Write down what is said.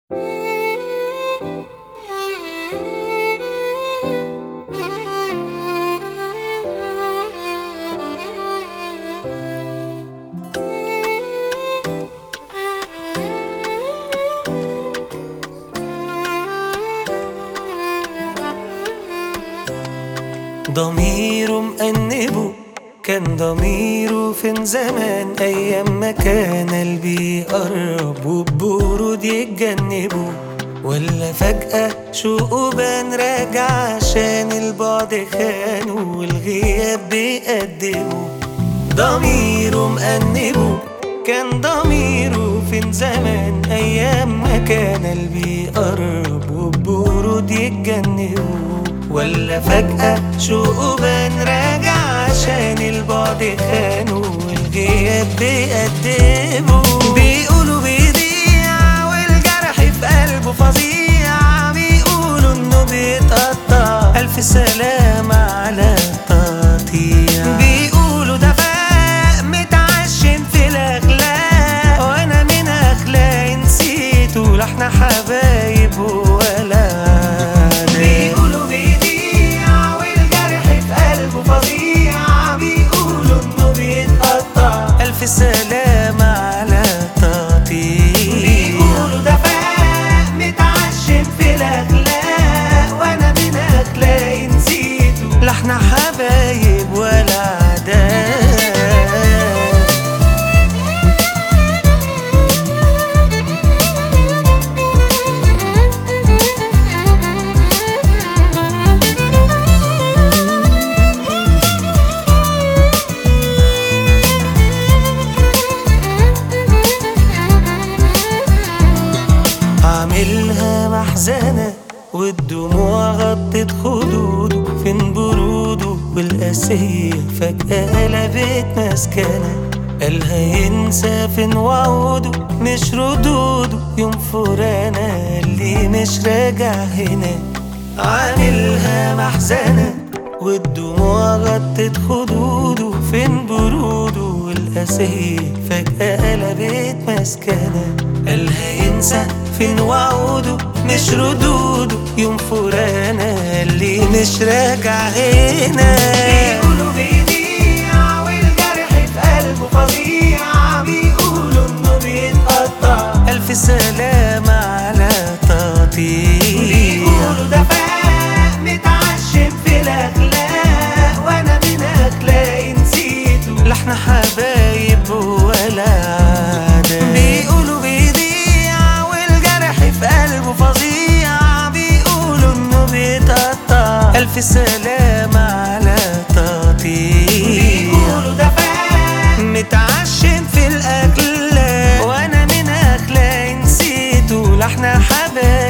ضميره مأنبه كان ضميره فين زمان أيام ما كان قلبي يقرب وبورود يتجنبه ولا فجأة شوقه بان راجع عشان البعد خانه والغياب بيقدمه ضميره مأنبه كان ضميره فين زمان أيام ما كان قلبي يقرب وبورود يتجنبه ولا فجأة شوقه بان راجع عشان البعد خانه والغياب بيقدمه بيقولوا بيضيع والجرح في قلبه فظيع بيقولوا انه بيتقطع ألف سلامة على التقطيع بيقولوا ده فاق متعشم في الأخلاق وأنا من أخلاقي نسيته لا احنا حبايب ولا عادات بيقولوا بيضيع والجرح في قلبه فظيع بيقولوا انه بيتقطع ألف سلامة على تقطيع بيقولوا ده فاق متعشم في الأخلاق وأنا من أخلاقي نسيته لا احنا حبايب ولا عادات عاملها محزنة والدموع غطت خدوده فين بروده والقاسية فجأة قلبت مسكنة قالها ينسى فين وعوده مش ردوده يوم فرانا اللي مش راجع هنا عاملها محزنة والدموع غطت خدوده فين بروده والقاسية فجأة قلبت مسكنة قالها ينسى فين وعوده مش ردوده يوم فرانا اللي مش راجع هنا بيقولوا بيضيع والجرح في قلبه فظيع بيقولوا انه بيتقطع ألف سلامة على تقطيع بيقولوا ده فاق متعشم في الأخلاق وأنا من أخلاقي نسيته لا احنا حبايب ولا عادات بيقولوا بيضيع والجرح في قلبه فظيع بيقولوا انه بيتقطع ألف سلامة على تقطيع بيقولوا ده فاق متعشم في الأكل وأنا من أخلاقي نسيته لا احنا حبايب